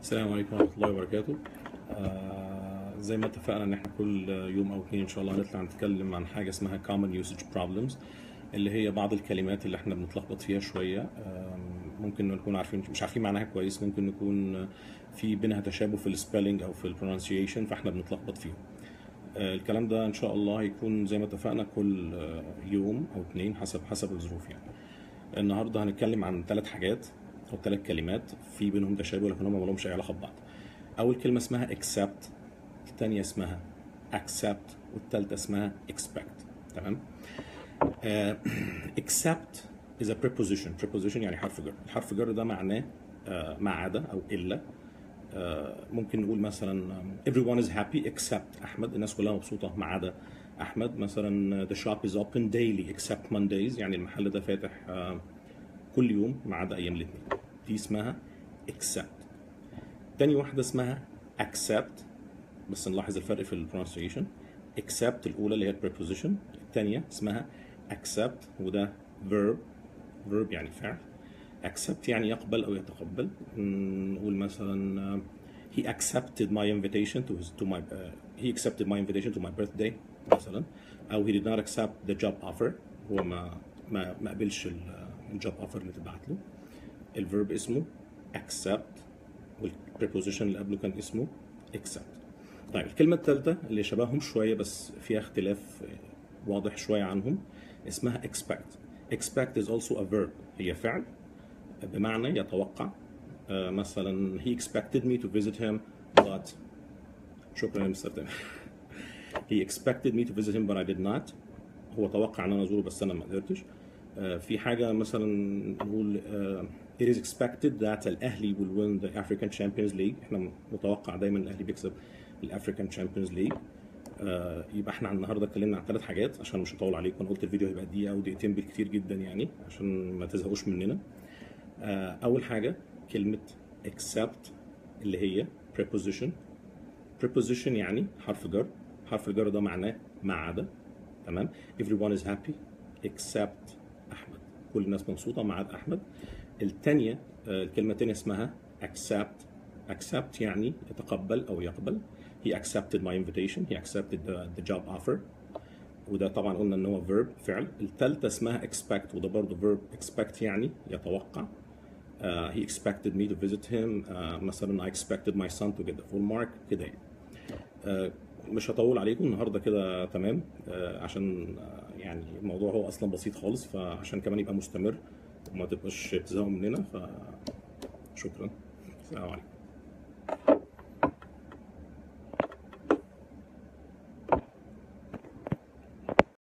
السلام عليكم ورحمة الله وبركاته آه زي ما اتفقنا ان احنا كل يوم او اتنين ان شاء الله هنطلع نتكلم عن حاجة اسمها common usage problems اللي هي بعض الكلمات اللي احنا بنتلخبط فيها شوية آه ممكن نكون عارفين مش عارفين معناها كويس ممكن نكون في بينها تشابه في السبيلنج او في البرونسيشن فاحنا بنتلخبط فيهم آه الكلام ده ان شاء الله هيكون زي ما اتفقنا كل آه، يوم او اتنين حسب حسب الظروف يعني النهارده هنتكلم عن ثلاث حاجات او ثلاث كلمات في بينهم تشابه لكن هم ما لهمش اي علاقه ببعض. اول كلمه اسمها accept الثانيه اسمها accept والثالثه اسمها expect تمام؟ آه accept is a preposition preposition يعني حرف جر الحرف جر ده معناه آه ما عدا او الا آه ممكن نقول مثلا everyone is happy except احمد الناس كلها مبسوطه ما عدا احمد مثلا the shop is open daily except Mondays يعني المحل ده فاتح آه كل يوم ما عدا ايام الاثنين دي اسمها accept تاني واحده اسمها accept بس نلاحظ الفرق في البرونسيشن accept الاولى اللي هي preposition الثانيه اسمها accept وده verb verb يعني فعل accept يعني يقبل او يتقبل نقول مثلا uh, he accepted my invitation to his to my uh, he accepted my invitation to my birthday مثلا او he did not accept the job offer هو ما ما ما قبلش الجوب اوفر اللي اتبعت له الفيرب اسمه accept والبريبوزيشن اللي قبله كان اسمه accept طيب الكلمة الثالثة اللي شبههم شوية بس فيها اختلاف واضح شوية عنهم اسمها expect expect is also a verb هي فعل بمعنى يتوقع آه، مثلا he expected me to visit him but شكرا يا مستر تامر he expected me to visit him but I did not هو توقع ان انا ازوره بس انا ما قدرتش آه، في حاجه مثلا نقول آه، it is expected that الاهلي will win the African Champions League احنا متوقع دايما الاهلي بيكسب الافريكان تشامبيونز ليج آه يبقى احنا النهارده اتكلمنا عن ثلاث حاجات عشان مش هطول عليكم انا قلت الفيديو هيبقى دقيقه او دقيقتين بالكتير جدا يعني عشان ما تزهقوش مننا آه اول حاجه كلمه accept اللي هي preposition preposition يعني حرف جر حرف الجر ده معناه ما عدا تمام everyone is happy except احمد كل الناس مبسوطه ما عدا احمد الثانيه الكلمه الثانيه اسمها accept accept يعني يتقبل او يقبل he accepted my invitation he accepted the, the job offer وده طبعا قلنا ان هو verb فعل الثالثه اسمها expect وده برضه verb expect يعني يتوقع uh, he expected me to visit him uh, مثلا I expected my son to get the full mark كده يعني uh, مش هطول عليكم النهارده كده تمام uh, عشان uh, يعني الموضوع هو اصلا بسيط خالص فعشان كمان يبقى مستمر وما تبقاش تزهقوا مننا فشكرا السلام عليكم